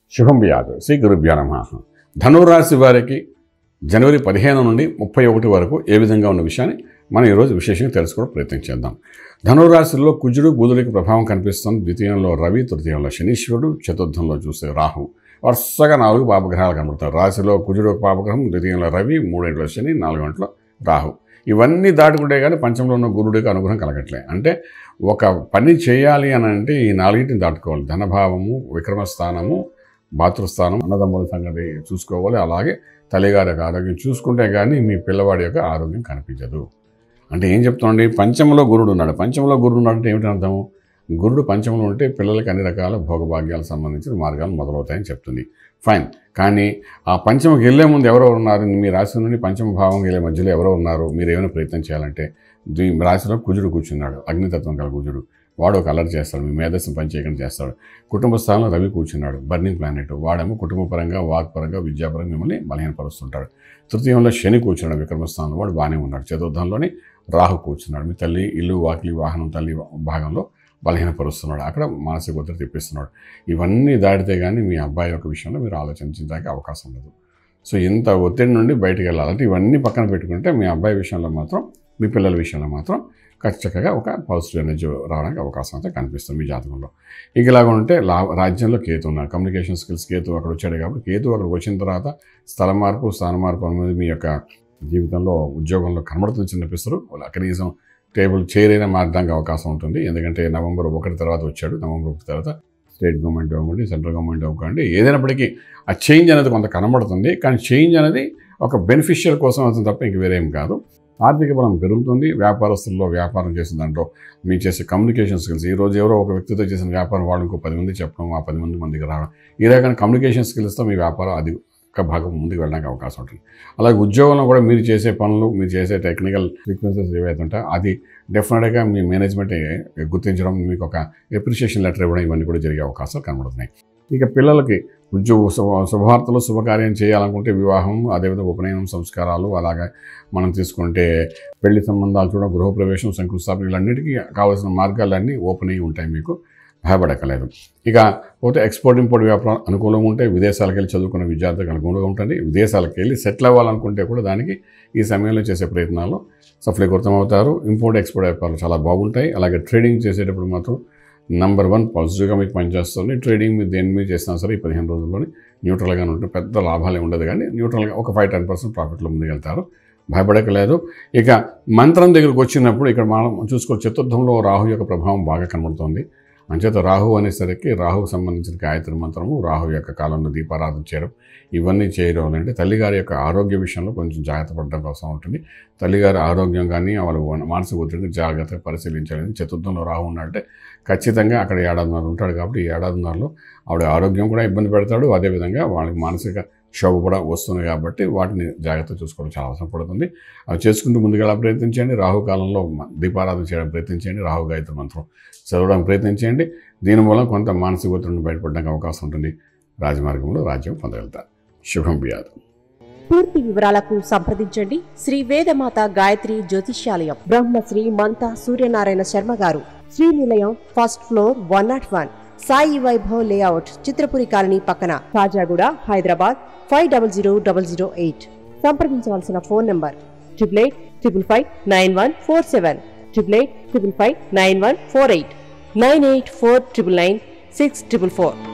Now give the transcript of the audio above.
శుభం వ్యాధు శ్రీ గురుభ్యో నమ ధనురాశి వారికి జనవరి పదిహేను నుండి ముప్పై ఒకటి వరకు ఏ విధంగా ఉన్న విషయాన్ని మనం ఈరోజు విశేషంగా తెలుసుకోవడం ప్రయత్నం చేద్దాం ధనురాశిలో కుజుడు బుధుడికి ప్రభావం కనిపిస్తుంది ద్వితీయంలో రవి తృతీయంలో శనీశ్వరుడు చతుర్థంలో చూస్తే రాహు వరుసగా నాలుగు పాపగ్రహాలు కనబడతారు రాశిలో కుజుడు ఒక పాపగ్రహం ద్వితీయంలో రవి మూడేంట్లో శని నాలుగు గంటల రాహు ఇవన్నీ దాటుకుంటే కానీ పంచంలో ఉన్న గురుడికి అనుగ్రహం కలగట్లే అంటే ఒక పని చేయాలి అని అంటే ఈ నాలుగింటిని దాటుకోవాలి ధనభావము విక్రమస్థానము మాతృస్థానం అన్నదమ్ముల సంగతి చూసుకోవాలి అలాగే తల్లిగారి యొక్క ఆరోగ్యం చూసుకుంటే కానీ మీ పిల్లవాడి యొక్క ఆరోగ్యం కనిపించదు అంటే ఏం చెప్తామండి పంచంలో గురుడు ఉన్నాడు పంచంలో గురుడు ఉన్నాడు అంటే ఏమిటి అర్థము గురుడు పంచంలో ఉంటే పిల్లలకి అన్ని రకాల భోగభాగ్యాలకు సంబంధించిన మార్గాలు మొదలవుతాయని చెప్తుంది ఫైన్ కానీ ఆ పంచమకి వెళ్ళే ముందు ఎవరో ఉన్నారు మీ రాశి నుండి పంచమ భావం వెళ్ళే మధ్యలో ఎవరో ఉన్నారు మీరు ఏమైనా ప్రయత్నం చేయాలంటే మీ రాశిలో కుజుడు కూర్చున్నాడు అగ్నితత్వం గల కుజుడు వాడు ఒక అలర్ట్ చేస్తాడు మీ మేధస్సును పనిచేయకుండా చేస్తాడు కుటుంబ స్థానంలో రవి కూర్చున్నాడు బర్నింగ్ ప్లానెట్ వాడేమో కుటుంబ పరంగా వాక్పరంగా విద్యాపరంగా మిమ్మల్ని బలహీనపరుస్తుంటాడు తృతీయంలో శని కూర్చున్నాడు విక్రమ స్థానంలో వాడు బాగానే ఉన్నాడు చతుర్థంలోని రాహు కూర్చున్నాడు మీ తల్లి ఇల్లు వాకిలి వాహనం తల్లి భాగంలో బలహీనపరుస్తున్నాడు అక్కడ మానసిక ఒత్తిడి తెప్పిస్తున్నాడు ఇవన్నీ దాటితే కానీ మీ అబ్బాయి యొక్క విషయంలో మీరు ఆలోచించడానికి అవకాశం ఉండదు సో ఇంత ఒత్తిడి నుండి బయటకు వెళ్ళాలంటే ఇవన్నీ పక్కన పెట్టుకుంటే మీ అబ్బాయి విషయంలో మాత్రం మీ పిల్లల విషయంలో మాత్రం చక్కగా ఒక పాజిటివ్ ఎనర్జీ రావడానికి అవకాశం అయితే కనిపిస్తుంది మీ జాతకంలో ఇక ఇలాగ ఉంటే లా రాజ్యంలో కేతు ఉన్నారు కమ్యూనికేషన్ స్కిల్స్ కేతు అక్కడ వచ్చాడు కాబట్టి కేతు అక్కడికి వచ్చిన తర్వాత స్థల మార్పు స్థాన మార్పు అనేది మీ యొక్క జీవితంలో ఉద్యోగంలో కనబడుతుంది చిన్న పిసరు వాళ్ళ కనీసం టేబుల్ చైర్ అయినా మారడానికి అవకాశం ఉంటుంది ఎందుకంటే నవంబర్ ఒకటి తర్వాత వచ్చాడు నవంబర్ ఒకటి తర్వాత స్టేట్ గవర్నమెంట్ అవ్వండి సెంట్రల్ గవర్నమెంట్ అవ్వండి ఏదైనప్పటికీ ఆ చేంజ్ అనేది కొంత కనబడుతుంది కానీ చేంజ్ అనేది ఒక బెనిఫిషియల్ కోసం అవుతుంది తప్ప ఇంక వేరేం కాదు ఆర్థిక బలం పెరుగుతుంది వ్యాపారస్తుల్లో వ్యాపారం చేసిన దాంట్లో మీ చేసే కమ్యూనికేషన్ స్కిల్స్ ఈ రోజు ఎవరో ఒక వ్యక్తితో చేసిన వ్యాపారం వాళ్ళు ఇంకో పది మంది చెప్పడం ఆ పది మంది మందికి రావడం ఈ రకమైన కమ్యూనికేషన్ స్కిల్స్తో మీ వ్యాపారం అది ఒక భాగం ముందుకు వెళ్ళడానికి అవకాశం ఉంటుంది అలాగే ఉద్యోగంలో కూడా మీరు చేసే పనులు మీరు చేసే టెక్నికల్ ఫ్రీక్వెన్సీస్ ఏవైతే ఉంటాయో అది డెఫినెట్గా మీ మేనేజ్మెంట్ గుర్తించడం మీకు ఒక ఎప్రిషియేషన్ లెటర్ ఇవ్వడం ఇవన్నీ కూడా జరిగే అవకాశాలు కనబడుతున్నాయి ఇక పిల్లలకి ఉద్యోగ శుభ శుభవార్తలు శుభకార్యం చేయాలనుకుంటే వివాహం అదేవిధంగా ఉపనయనం సంస్కారాలు అలాగే మనం తీసుకుంటే పెళ్లి సంబంధాలు చూడడం గృహప్రవేశం శంకుస్థాపన వీళ్ళన్నిటికీ కావాల్సిన మార్గాలన్నీ ఓపెన్ అయ్యి ఉంటాయి మీకు భయపడక్కలేదు ఇక పోతే ఎక్స్పోర్ట్ ఇంపోర్ట్ వ్యాపారం అనుకూలంగా ఉంటే విదేశాలకు వెళ్ళి చదువుకున్న విద్యార్థులకు అనుకూలంగా ఉంటుంది విదేశాలకు వెళ్ళి సెటిల్ అవ్వాలనుకుంటే కూడా దానికి ఈ సమయంలో చేసే ప్రయత్నాల్లో సఫలీకృతం అవుతారు ఇంపోర్ట్ ఎక్స్పోర్ట్ వ్యాపారాలు చాలా బాగుంటాయి అలాగే ట్రేడింగ్ చేసేటప్పుడు మాత్రం నంబర్ వన్ పాజిటివ్గా మీకు పనిచేస్తుంది ట్రేడింగ్ మీరు దేని మీద చేసినా సరే ఈ పదిహేను రోజుల్లోనే న్యూట్రల్గానే ఉంటుంది పెద్ద లాభాలే ఉండదు కానీ న్యూట్రల్గా ఒక ఫైవ్ టెన్ పర్సెంట్ ప్రాఫిట్లో ముందుకెళ్తారు భయపడకలేదు ఇక మంత్రం దగ్గరకు వచ్చినప్పుడు ఇక్కడ మనం చూసుకో చతుర్థంలో రాహు యొక్క ప్రభావం బాగా కనబడుతుంది అంచేత రాహు అనేసరికి రాహుకు సంబంధించిన గాయత్రి మంత్రము రాహు యొక్క కాలంలో దీపారాధన చేయడం ఇవన్నీ చేయడం అంటే తల్లిగారి యొక్క ఆరోగ్య విషయంలో కొంచెం జాగ్రత్త పడడం కోసం ఉంటుంది తల్లిగారి ఆరోగ్యం కానీ వాళ్ళ మానసిక ఒత్తిడిని జాగ్రత్తగా పరిశీలించాలని చతుర్థంలో రాహు ఉన్నట్టే ఖచ్చితంగా అక్కడ ఏడాదిన్నర ఉంటాడు కాబట్టి ఈ ఏడాదిన్నరలో ఆవిడ ఆరోగ్యం కూడా ఇబ్బంది పెడతాడు అదేవిధంగా వాళ్ళకి మానసిక క్షోభ కూడా వస్తుంది కాబట్టి వాటిని జాగ్రత్త చూసుకోవడం చాలా అవసరం పడుతుంది అవి చేసుకుంటూ ముందుకెళ్ళ ప్రయత్నించండి రాహుకాలంలో దీపారాధన చేయడం ప్రయత్నించండి రాహు గాయత్రి మంత్రం చదవడానికి ప్రయత్నించండి దీని మూలం కొంత మానసిక ఒత్తిడిని బయటపడడానికి అవకాశం ఉంటుంది రాజమార్గంలో రాజ్యం పొందగలుగుతారు శుభం వ్యాధం పూర్తి వివరాలకు సంప్రదించండి శ్రీ వేదమాత గాయత్రి జ్యోతిష్యాలయం Brahmasri మంతా Suryanarayana Sharma garu Srinilayam first floor one nought one Sai Vaibhav layout Chitrapuri colony పక్కన Khajaguda Hyderabad five double zero double zero eight సంప్రదించవలసిన phone number triple eight triple five nine one four seven triple eight triple five nine one four eight nine eight four triple nine six triple four